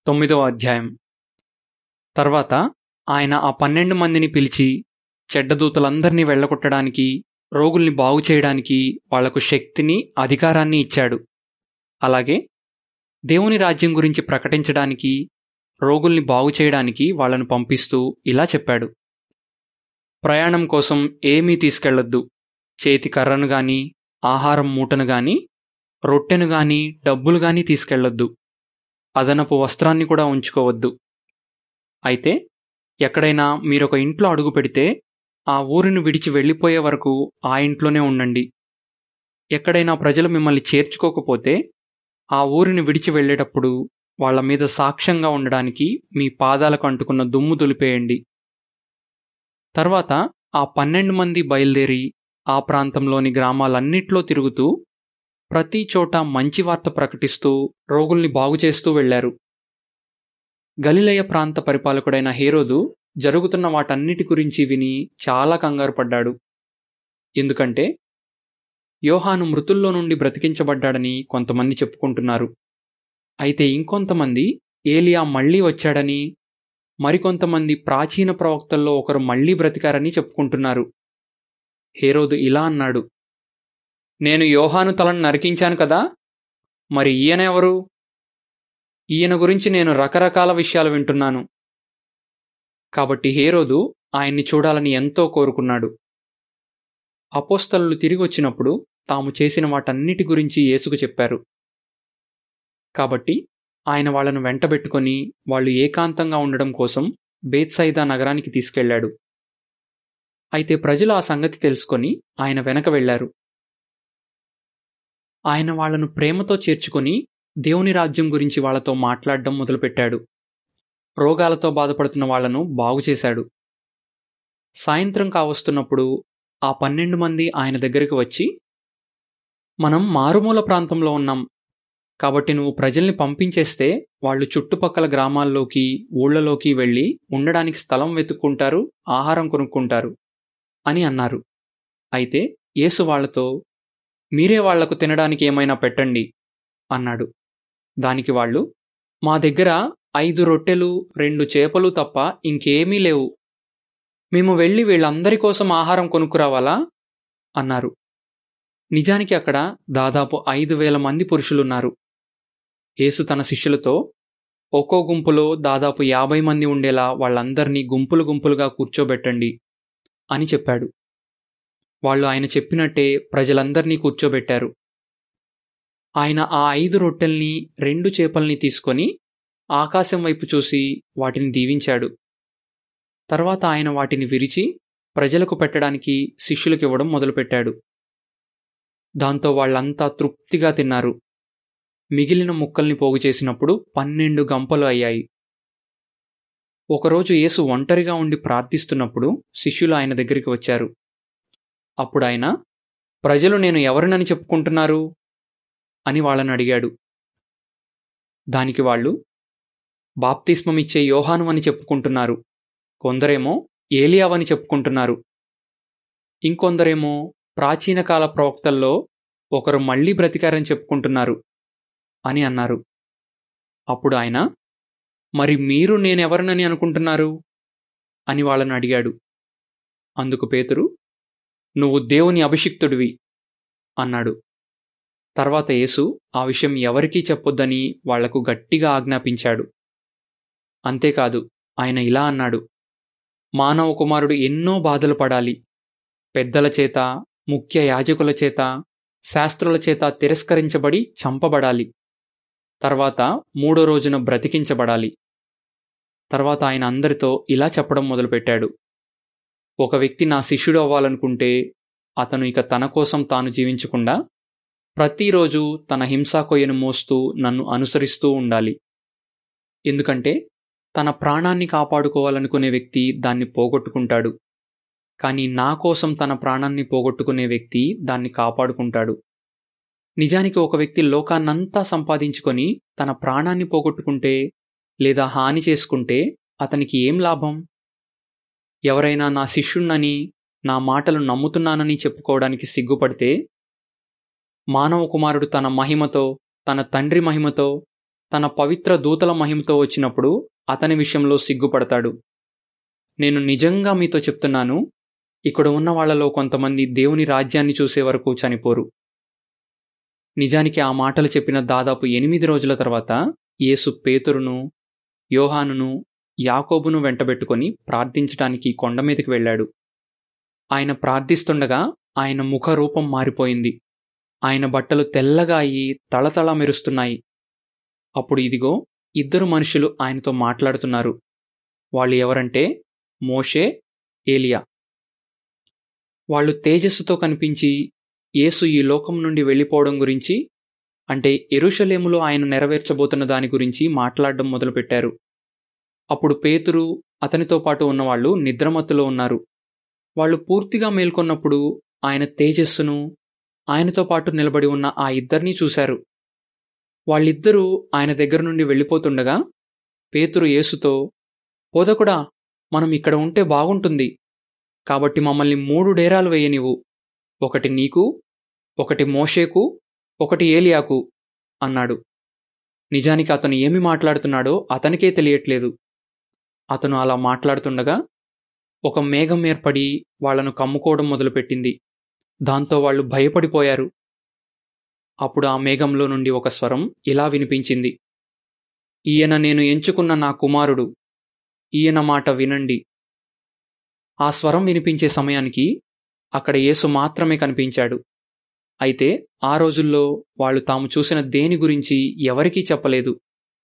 తొమ్మిదవ అధ్యాయం తర్వాత ఆయన ఆ పన్నెండు మందిని పిలిచి చెడ్డదూతలందరినీ వెళ్ళగొట్టడానికి రోగుల్ని బాగు చేయడానికి వాళ్లకు శక్తిని అధికారాన్ని ఇచ్చాడు అలాగే దేవుని రాజ్యం గురించి ప్రకటించడానికి రోగుల్ని బాగు చేయడానికి వాళ్ళను పంపిస్తూ ఇలా చెప్పాడు ప్రయాణం కోసం ఏమీ తీసుకెళ్లొద్దు చేతి కర్రను గాని ఆహారం మూటను గాని రొట్టెను గాని డబ్బులు గాని తీసుకెళ్లొద్దు అదనపు వస్త్రాన్ని కూడా ఉంచుకోవద్దు అయితే ఎక్కడైనా మీరొక ఇంట్లో అడుగు పెడితే ఆ ఊరిని విడిచి వెళ్ళిపోయే వరకు ఆ ఇంట్లోనే ఉండండి ఎక్కడైనా ప్రజలు మిమ్మల్ని చేర్చుకోకపోతే ఆ ఊరిని విడిచి వెళ్ళేటప్పుడు వాళ్ళ మీద సాక్ష్యంగా ఉండడానికి మీ పాదాలకు అంటుకున్న దుమ్ము దులిపేయండి తర్వాత ఆ పన్నెండు మంది బయలుదేరి ఆ ప్రాంతంలోని గ్రామాలన్నిట్లో తిరుగుతూ ప్రతి చోట మంచి వార్త ప్రకటిస్తూ రోగుల్ని బాగుచేస్తూ వెళ్లారు గలిలయ ప్రాంత పరిపాలకుడైన హేరోదు జరుగుతున్న వాటన్నిటి గురించి విని చాలా కంగారు పడ్డాడు ఎందుకంటే యోహాను మృతుల్లో నుండి బ్రతికించబడ్డాడని కొంతమంది చెప్పుకుంటున్నారు అయితే ఇంకొంతమంది ఏలియా మళ్లీ వచ్చాడని మరికొంతమంది ప్రాచీన ప్రవక్తల్లో ఒకరు మళ్లీ బ్రతికారని చెప్పుకుంటున్నారు హేరోదు ఇలా అన్నాడు నేను యోహాను తలను నరికించాను కదా మరి ఈయన ఎవరు ఈయన గురించి నేను రకరకాల విషయాలు వింటున్నాను కాబట్టి హేరోదు ఆయన్ని చూడాలని ఎంతో కోరుకున్నాడు అపోస్తలు తిరిగి వచ్చినప్పుడు తాము చేసిన వాటన్నిటి గురించి యేసుకు చెప్పారు కాబట్టి ఆయన వాళ్లను వెంటబెట్టుకొని వాళ్ళు ఏకాంతంగా ఉండడం కోసం బేత్సైదా నగరానికి తీసుకెళ్లాడు అయితే ప్రజలు ఆ సంగతి తెలుసుకొని ఆయన వెనక వెళ్లారు ఆయన వాళ్లను ప్రేమతో చేర్చుకొని దేవుని రాజ్యం గురించి వాళ్లతో మాట్లాడడం మొదలుపెట్టాడు రోగాలతో బాధపడుతున్న వాళ్లను బాగుచేశాడు సాయంత్రం కావస్తున్నప్పుడు ఆ పన్నెండు మంది ఆయన దగ్గరికి వచ్చి మనం మారుమూల ప్రాంతంలో ఉన్నాం కాబట్టి నువ్వు ప్రజల్ని పంపించేస్తే వాళ్ళు చుట్టుపక్కల గ్రామాల్లోకి ఊళ్ళలోకి వెళ్ళి ఉండడానికి స్థలం వెతుక్కుంటారు ఆహారం కొనుక్కుంటారు అని అన్నారు అయితే యేసు వాళ్లతో మీరే వాళ్లకు తినడానికి ఏమైనా పెట్టండి అన్నాడు దానికి వాళ్ళు మా దగ్గర ఐదు రొట్టెలు రెండు చేపలు తప్ప ఇంకేమీ లేవు మేము వెళ్ళి వీళ్ళందరి కోసం ఆహారం కొనుక్కురావాలా అన్నారు నిజానికి అక్కడ దాదాపు ఐదు వేల మంది పురుషులున్నారు యేసు తన శిష్యులతో ఒక్కో గుంపులో దాదాపు యాభై మంది ఉండేలా వాళ్ళందరినీ గుంపులు గుంపులుగా కూర్చోబెట్టండి అని చెప్పాడు వాళ్ళు ఆయన చెప్పినట్టే ప్రజలందర్నీ కూర్చోబెట్టారు ఆయన ఆ ఐదు రొట్టెల్ని రెండు చేపల్ని తీసుకొని ఆకాశం వైపు చూసి వాటిని దీవించాడు తర్వాత ఆయన వాటిని విరిచి ప్రజలకు పెట్టడానికి శిష్యులకివ్వడం మొదలుపెట్టాడు దాంతో వాళ్ళంతా తృప్తిగా తిన్నారు మిగిలిన ముక్కల్ని పోగు చేసినప్పుడు పన్నెండు గంపలు అయ్యాయి ఒకరోజు యేసు ఒంటరిగా ఉండి ప్రార్థిస్తున్నప్పుడు శిష్యులు ఆయన దగ్గరికి వచ్చారు అప్పుడు ఆయన ప్రజలు నేను ఎవరినని చెప్పుకుంటున్నారు అని వాళ్ళని అడిగాడు దానికి వాళ్ళు బాప్తిస్మమిచ్చే యోహాను అని చెప్పుకుంటున్నారు కొందరేమో ఏలియావని చెప్పుకుంటున్నారు ఇంకొందరేమో ప్రాచీన కాల ప్రవక్తల్లో ఒకరు మళ్లీ బ్రతికారని చెప్పుకుంటున్నారు అని అన్నారు అప్పుడు ఆయన మరి మీరు నేనెవరినని అనుకుంటున్నారు అని వాళ్ళని అడిగాడు అందుకు పేతురు నువ్వు దేవుని అభిషిక్తుడివి అన్నాడు తర్వాత యేసు ఆ విషయం ఎవరికీ చెప్పొద్దని వాళ్లకు గట్టిగా ఆజ్ఞాపించాడు అంతేకాదు ఆయన ఇలా అన్నాడు మానవ కుమారుడు ఎన్నో బాధలు పడాలి పెద్దల చేత ముఖ్య యాజకుల చేత శాస్త్రుల చేత తిరస్కరించబడి చంపబడాలి తర్వాత మూడో రోజున బ్రతికించబడాలి తర్వాత ఆయన అందరితో ఇలా చెప్పడం మొదలుపెట్టాడు ఒక వ్యక్తి నా శిష్యుడు అవ్వాలనుకుంటే అతను ఇక తన కోసం తాను జీవించకుండా ప్రతిరోజు తన హింసా కొయ్యను మోస్తూ నన్ను అనుసరిస్తూ ఉండాలి ఎందుకంటే తన ప్రాణాన్ని కాపాడుకోవాలనుకునే వ్యక్తి దాన్ని పోగొట్టుకుంటాడు కానీ నా కోసం తన ప్రాణాన్ని పోగొట్టుకునే వ్యక్తి దాన్ని కాపాడుకుంటాడు నిజానికి ఒక వ్యక్తి లోకాన్నంతా సంపాదించుకొని తన ప్రాణాన్ని పోగొట్టుకుంటే లేదా హాని చేసుకుంటే అతనికి ఏం లాభం ఎవరైనా నా శిష్యుణ్ణని నా మాటలు నమ్ముతున్నానని చెప్పుకోవడానికి సిగ్గుపడితే మానవ కుమారుడు తన మహిమతో తన తండ్రి మహిమతో తన పవిత్ర దూతల మహిమతో వచ్చినప్పుడు అతని విషయంలో సిగ్గుపడతాడు నేను నిజంగా మీతో చెప్తున్నాను ఇక్కడ ఉన్న వాళ్ళలో కొంతమంది దేవుని రాజ్యాన్ని చూసే వరకు చనిపోరు నిజానికి ఆ మాటలు చెప్పిన దాదాపు ఎనిమిది రోజుల తర్వాత యేసు పేతురును యోహానును యాకోబును వెంటబెట్టుకొని ప్రార్థించటానికి కొండ మీదకి వెళ్ళాడు ఆయన ప్రార్థిస్తుండగా ఆయన ముఖ రూపం మారిపోయింది ఆయన బట్టలు తెల్లగా అయి తళతళ మెరుస్తున్నాయి అప్పుడు ఇదిగో ఇద్దరు మనుషులు ఆయనతో మాట్లాడుతున్నారు వాళ్ళు ఎవరంటే మోషే ఏలియా వాళ్ళు తేజస్సుతో కనిపించి యేసు ఈ లోకం నుండి వెళ్ళిపోవడం గురించి అంటే ఎరుషలేములో ఆయన నెరవేర్చబోతున్న దాని గురించి మాట్లాడడం మొదలుపెట్టారు అప్పుడు పేతురు అతనితో పాటు ఉన్నవాళ్ళు నిద్రమత్తులో ఉన్నారు వాళ్ళు పూర్తిగా మేల్కొన్నప్పుడు ఆయన తేజస్సును ఆయనతో పాటు నిలబడి ఉన్న ఆ ఇద్దరినీ చూశారు వాళ్ళిద్దరూ ఆయన దగ్గర నుండి వెళ్ళిపోతుండగా పేతురు యేసుతో పోదకుడా మనం ఇక్కడ ఉంటే బాగుంటుంది కాబట్టి మమ్మల్ని మూడు డేరాలు వేయనివు ఒకటి నీకు ఒకటి మోషేకు ఒకటి ఏలియాకు అన్నాడు నిజానికి అతను ఏమి మాట్లాడుతున్నాడో అతనికే తెలియట్లేదు అతను అలా మాట్లాడుతుండగా ఒక మేఘం ఏర్పడి వాళ్లను కమ్ముకోవడం మొదలుపెట్టింది దాంతో వాళ్ళు భయపడిపోయారు అప్పుడు ఆ మేఘంలో నుండి ఒక స్వరం ఇలా వినిపించింది ఈయన నేను ఎంచుకున్న నా కుమారుడు ఈయన మాట వినండి ఆ స్వరం వినిపించే సమయానికి అక్కడ యేసు మాత్రమే కనిపించాడు అయితే ఆ రోజుల్లో వాళ్ళు తాము చూసిన దేని గురించి ఎవరికీ చెప్పలేదు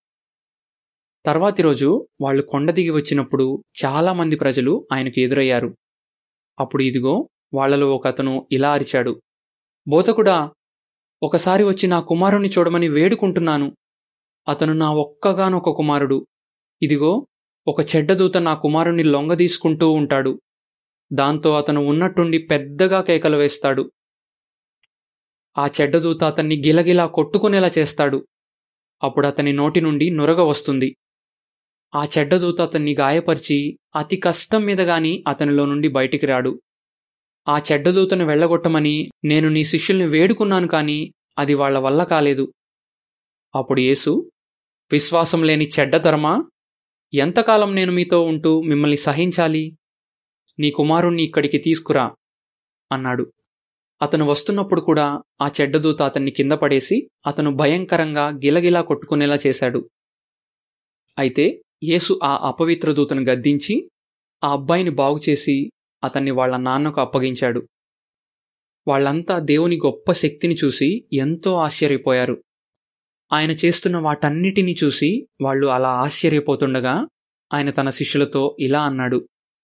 తర్వాతి రోజు వాళ్ళు కొండ దిగి వచ్చినప్పుడు చాలామంది ప్రజలు ఆయనకు ఎదురయ్యారు అప్పుడు ఇదిగో వాళ్లలో ఒక అతను ఇలా అరిచాడు బోధకుడా ఒకసారి వచ్చి నా కుమారుణ్ణి చూడమని వేడుకుంటున్నాను అతను నా ఒక్కగానొక కుమారుడు ఇదిగో ఒక చెడ్డదూత నా కుమారుణ్ణి లొంగదీసుకుంటూ ఉంటాడు దాంతో అతను ఉన్నట్టుండి పెద్దగా కేకలు వేస్తాడు ఆ చెడ్డదూత అతన్ని గిలగిలా కొట్టుకునేలా చేస్తాడు అప్పుడు అతని నోటి నుండి నురగ వస్తుంది ఆ చెడ్డదూత అతన్ని గాయపరిచి అతి కష్టం మీద గాని అతనిలో నుండి బయటికి రాడు ఆ చెడ్డదూతను వెళ్ళగొట్టమని నేను నీ శిష్యుల్ని వేడుకున్నాను కానీ అది వాళ్ల వల్ల కాలేదు అప్పుడు యేసు విశ్వాసం లేని చెడ్డతరమా ఎంతకాలం నేను మీతో ఉంటూ మిమ్మల్ని సహించాలి నీ కుమారుణ్ణి ఇక్కడికి తీసుకురా అన్నాడు అతను వస్తున్నప్పుడు కూడా ఆ చెడ్డదూత అతన్ని కింద పడేసి అతను భయంకరంగా గిలగిలా కొట్టుకునేలా చేశాడు అయితే యేసు ఆ అపవిత్ర దూతను గద్దించి ఆ అబ్బాయిని బాగుచేసి అతన్ని వాళ్ల నాన్నకు అప్పగించాడు వాళ్లంతా దేవుని గొప్ప శక్తిని చూసి ఎంతో ఆశ్చర్యపోయారు ఆయన చేస్తున్న వాటన్నిటినీ చూసి వాళ్ళు అలా ఆశ్చర్యపోతుండగా ఆయన తన శిష్యులతో ఇలా అన్నాడు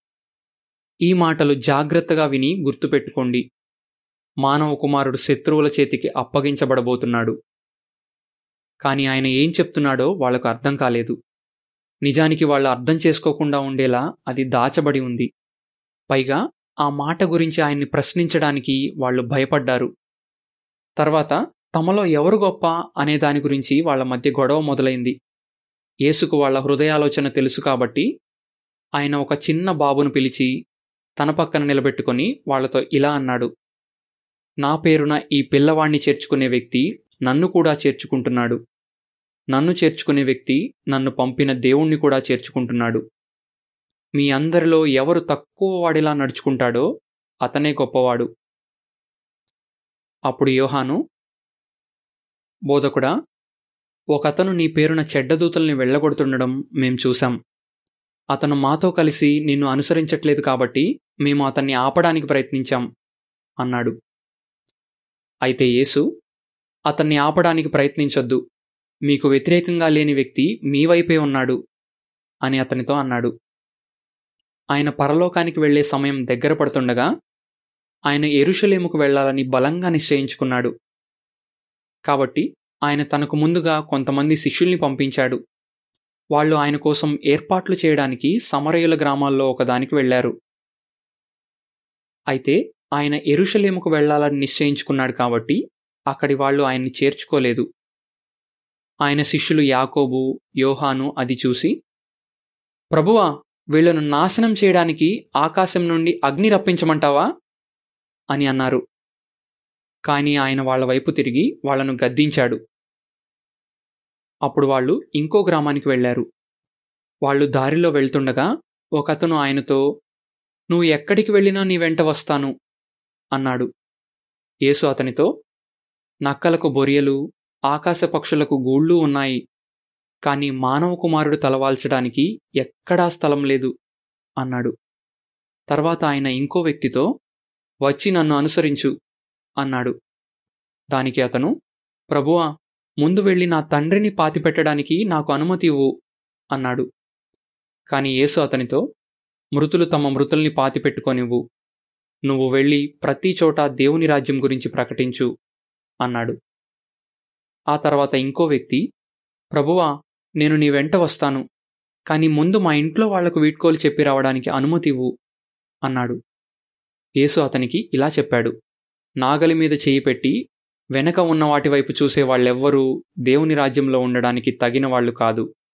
ఈ మాటలు జాగ్రత్తగా విని గుర్తుపెట్టుకోండి మానవ కుమారుడు శత్రువుల చేతికి అప్పగించబడబోతున్నాడు కాని ఆయన ఏం చెప్తున్నాడో వాళ్లకు అర్థం కాలేదు నిజానికి వాళ్ళు అర్థం చేసుకోకుండా ఉండేలా అది దాచబడి ఉంది పైగా ఆ మాట గురించి ఆయన్ని ప్రశ్నించడానికి వాళ్ళు భయపడ్డారు తర్వాత తమలో ఎవరు గొప్ప అనే దాని గురించి వాళ్ల మధ్య గొడవ మొదలైంది యేసుకు వాళ్ల హృదయాలోచన తెలుసు కాబట్టి ఆయన ఒక చిన్న బాబును పిలిచి తన పక్కన నిలబెట్టుకొని వాళ్లతో ఇలా అన్నాడు నా పేరున ఈ పిల్లవాణ్ణి చేర్చుకునే వ్యక్తి నన్ను కూడా చేర్చుకుంటున్నాడు నన్ను చేర్చుకునే వ్యక్తి నన్ను పంపిన దేవుణ్ణి కూడా చేర్చుకుంటున్నాడు మీ అందరిలో ఎవరు తక్కువ వాడిలా నడుచుకుంటాడో అతనే గొప్పవాడు అప్పుడు యోహాను బోధకుడా ఒకతను నీ పేరున చెడ్డదూతల్ని వెళ్ళగొడుతుండడం మేం చూశాం అతను మాతో కలిసి నిన్ను అనుసరించట్లేదు కాబట్టి మేము అతన్ని ఆపడానికి ప్రయత్నించాం అన్నాడు అయితే యేసు అతన్ని ఆపడానికి ప్రయత్నించొద్దు మీకు వ్యతిరేకంగా లేని వ్యక్తి మీ వైపే ఉన్నాడు అని అతనితో అన్నాడు ఆయన పరలోకానికి వెళ్లే సమయం దగ్గర పడుతుండగా ఆయన ఎరుషలేముకు వెళ్లాలని బలంగా నిశ్చయించుకున్నాడు కాబట్టి ఆయన తనకు ముందుగా కొంతమంది శిష్యుల్ని పంపించాడు వాళ్ళు ఆయన కోసం ఏర్పాట్లు చేయడానికి సమరయుల గ్రామాల్లో ఒకదానికి వెళ్లారు అయితే ఆయన ఎరుషలేముకు వెళ్లాలని నిశ్చయించుకున్నాడు కాబట్టి అక్కడి వాళ్ళు ఆయన్ని చేర్చుకోలేదు ఆయన శిష్యులు యాకోబు యోహాను అది చూసి ప్రభువా వీళ్లను నాశనం చేయడానికి ఆకాశం నుండి అగ్ని రప్పించమంటావా అని అన్నారు కాని ఆయన వాళ్ల వైపు తిరిగి వాళ్లను గద్దించాడు అప్పుడు వాళ్ళు ఇంకో గ్రామానికి వెళ్ళారు వాళ్ళు దారిలో వెళ్తుండగా ఒకతను ఆయనతో నువ్వు ఎక్కడికి వెళ్ళినా నీ వెంట వస్తాను అన్నాడు యేసు అతనితో నక్కలకు బొరియలు ఆకాశ పక్షులకు గూళ్ళు ఉన్నాయి కానీ మానవ కుమారుడు తలవాల్చడానికి ఎక్కడా స్థలం లేదు అన్నాడు తర్వాత ఆయన ఇంకో వ్యక్తితో వచ్చి నన్ను అనుసరించు అన్నాడు దానికి అతను ప్రభువా ముందు వెళ్ళి నా తండ్రిని పాతిపెట్టడానికి నాకు అనుమతి ఇవ్వు అన్నాడు కాని యేసు అతనితో మృతులు తమ మృతుల్ని పాతిపెట్టుకొనివ్వు నువ్వు వెళ్ళి ప్రతి చోట దేవుని రాజ్యం గురించి ప్రకటించు అన్నాడు ఆ తర్వాత ఇంకో వ్యక్తి ప్రభువా నేను నీ వెంట వస్తాను కానీ ముందు మా ఇంట్లో వాళ్లకు వీడ్కోలు చెప్పి రావడానికి అనుమతి ఇవ్వు అన్నాడు యేసు అతనికి ఇలా చెప్పాడు నాగలి మీద చేయి పెట్టి వెనక ఉన్న వాటి వైపు చూసే వాళ్ళెవ్వరూ దేవుని రాజ్యంలో ఉండడానికి తగిన వాళ్ళు కాదు